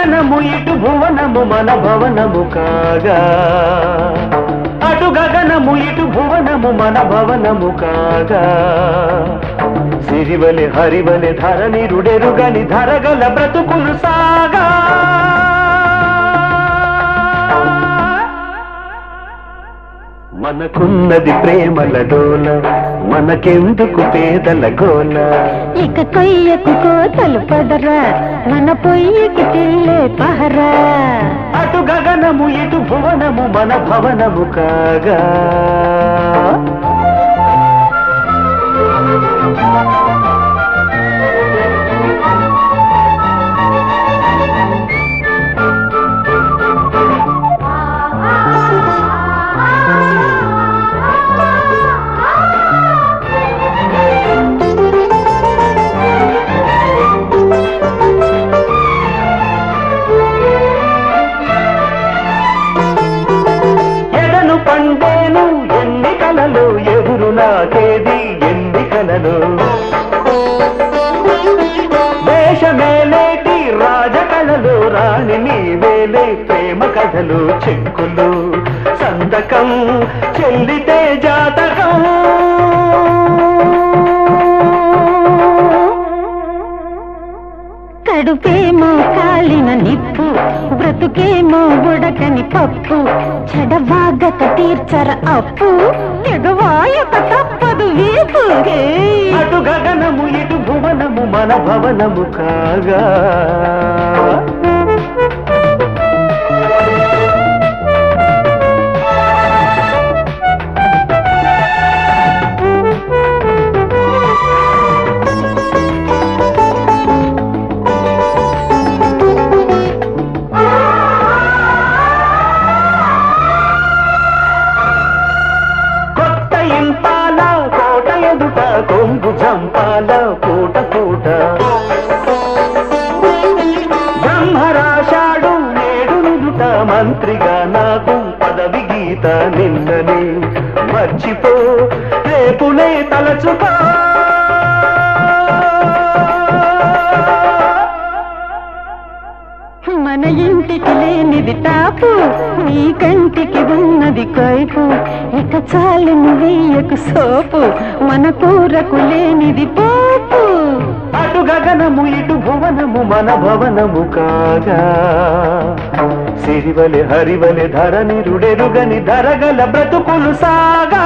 గగనము ఇటు భువనము మన భవనము కాగా అటు గగనము ఇటు భువనము మన భవనము కాగా సిరివలి హరివలి ధరణి రుడెరుగని ధరగల బ్రతుకులు సాగా మనకున్నది ప్రేమల డోల మనకెందుకు పేదల గోల ఇక కొయ్యకు కోతలు పడరా మన పొయ్యికి తిల్లే పహరా అటు గగనము ఇటు భువనము మన భవనము కాగా ఎదను పండేను ఎన్నికలలో ఎదురు నాకేది ఎన్నికలలో దేశమేలేటి రాజకళలు రాణి నీవేలే ప్రేమ కథలు చెక్కులు సంతకం చెల్లితే జాతకం కడుపేమో కాలిన నిప్పు బ్రతుకేమో ఉడకని పప్పు చెడవాగక తీర్చర అప్పు ఎగవాయక తప్పదు వీపు ఏయ్! అటు గగనము ఇటు భువనము మన భవనము కాగా కొత్త ఇంపాల కోట ఎదుట కొంగు జంపాల పూట పూట బ్రహ్మరాశాడు నేడు నుదుట మంత్రిగా నాకు పదవి గీత నిన్నని మర్చిపో రేపునే తలచుకో మన ఇంటికి లేనిది టాపు నీ కంటికి ఉన్నది కైపు ఇక చాలు నువ్వెయ్యకు సోపు మన కూరకు లేనిది పోపు అటు గగనము ఇటు భువనము మన భవనము కాగా సిరివలె హరివలె ధరణి రుడెరుగని ధరగల బ్రతుకులు సాగా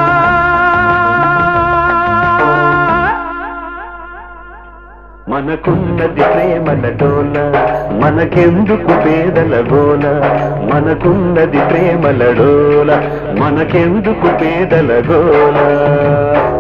మనకున్నది ప్రేమల డోల మనకెందుకు పేదల గోల మనకున్నది ప్రేమల డోల మనకెందుకు పేదల గోల